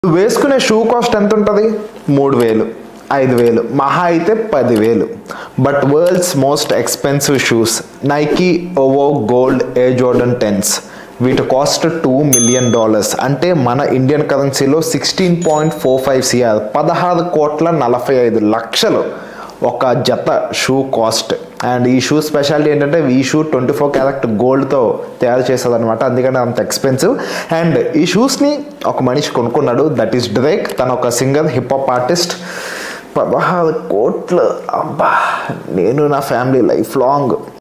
వేసుకునే shoe cost ఎంత ఉంటుంది మూడు వేలు ఐదు వేలు మహా అయితే పదివేలు but world's most expensive shoes Nike OVO gold a Jordan tens వీటి కాస్ట్ టూ మిలియన్ డాలర్స్ అంటే మన ఇండియన్ కరెన్సీలో sixteen point four five CR పదహారు కోట్ల నలభై ఐదు లక్షలు ఒక జత షూ కాస్ట్ అండ్ ఈ షూ స్పెషాలిటీ ఏంటంటే ఈ షూ ట్వంటీ ఫోర్ క్యారెక్ట్ గోల్డ్తో తయారు చేస్తుంది అనమాట అందుకని అంత ఎక్స్పెన్సివ్ అండ్ ఈ షూస్ని ఒక మనిషి కొనుక్కున్నాడు దట్ ఈస్ డ్రేక్ తన ఒక సింగర్ హిప్ హాప్ ఆర్టిస్ట్ పదహారు కోట్లు అబ్బా నేను నా ఫ్యామిలీ లైఫ్ లాంగ్